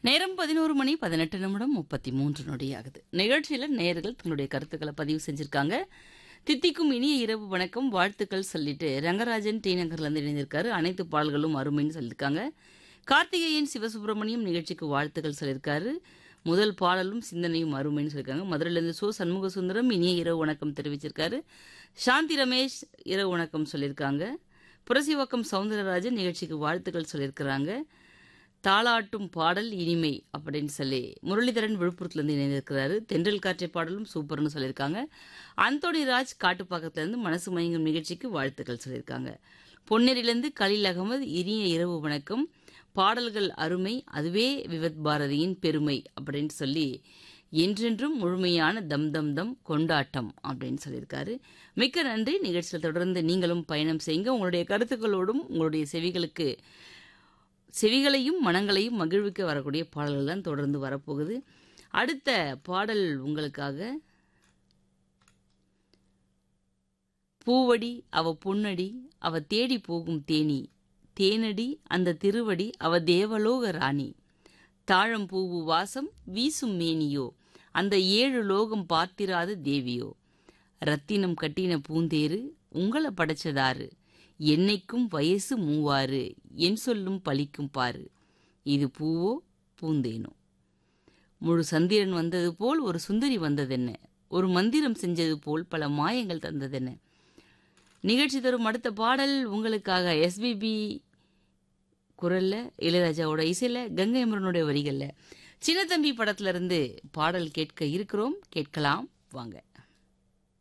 நேரம் பதினோரு மணி பதினெட்டு நிமிடம் முப்பத்தி மூன்று நொடியாகுது நிகழ்ச்சியில நேயர்கள் தங்களுடைய கருத்துக்களை பதிவு செஞ்சிருக்காங்க தித்திக்கும் இனிய இரவு வணக்கம் வாழ்த்துக்கள் சொல்லிட்டு ரங்கராஜன் டி நகர்ல இருந்து இணைந்திருக்காரு அனைத்து பாடல்களும் அருமைன்னு சொல்லியிருக்காங்க கார்த்திகேயன் சிவசுப்பிரமணியம் நிகழ்ச்சிக்கு வாழ்த்துக்கள் சொல்லியிருக்காரு முதல் பாடலும் சிந்தனையும் அருமைன்னு சொல்லியிருக்காங்க மதுரையிலேருந்து சோ சண்முக சுந்தரம் இனிய இரவு வணக்கம் தெரிவிச்சிருக்காரு சாந்தி ரமேஷ் இரவு வணக்கம் சொல்லியிருக்காங்க புரசிவக்கம் சவுந்தரராஜன் நிகழ்ச்சிக்கு வாழ்த்துக்கள் சொல்லியிருக்கிறாங்க தாளாட்டும் பாடல் இனிமை அப்படின்னு சொல்லி முரளிதரன் விழுப்புரத்துலேருந்து இணைந்திருக்கிறாரு தென்றல் காற்றை பாடலும் சூப்பர்னு சொல்லியிருக்காங்க அந்தோணி ராஜ் காட்டுப்பாக்கத்துலேருந்து மனசு மயங்கும் நிகழ்ச்சிக்கு வாழ்த்துக்கள் சொல்லியிருக்காங்க பொன்னேரியிலேருந்து கலீல் அகமது இனிய இரவு வணக்கம் பாடல்கள் அருமை அதுவே விவத் பாரதியின் பெருமை அப்படின்னு சொல்லி என்றென்றும் முழுமையான தம் தம் தம் கொண்டாட்டம் அப்படின்னு சொல்லியிருக்காரு மிக்க நன்றி நிகழ்ச்சியில் தொடர்ந்து நீங்களும் பயணம் செய்யுங்க உங்களுடைய கருத்துக்களோடும் உங்களுடைய செவிகளுக்கு செவிகளையும் மனங்களையும் மகிழ்விக்க வரக்கூடிய பாடல்கள் தான் தொடர்ந்து வரப்போகுது அடுத்த பாடல் உங்களுக்காக பூவடி அவ பொன்னடி அவ தேடி போகும் தேனி தேனடி அந்த திருவடி அவ தேவலோக ராணி தாழம் பூவு வாசம் வீசும் மேனியோ அந்த ஏழு லோகம் பார்த்திராத தேவியோ ரத்தினம் கட்டின பூந்தேரு உங்களை படைச்சதாரு என்னைக்கும் வயசு மூவாறு என் சொல்லும் பழிக்கும் பாரு இது பூவோ பூந்தேனோ முழு சந்திரன் வந்தது போல் ஒரு சுந்தரி வந்ததென்ன ஒரு மந்திரம் செஞ்சது போல் பல மாயங்கள் தந்ததென்ன நிகழ்ச்சி தரும் அடுத்த பாடல் உங்களுக்காக எஸ்பிபி குரல்ல இளையராஜாவோட இசையில கங்கை அமரனுடைய வரிகள்ல சின்னத்தம்பி படத்துல இருந்து பாடல் கேட்க இருக்கிறோம் கேட்கலாம் வாங்க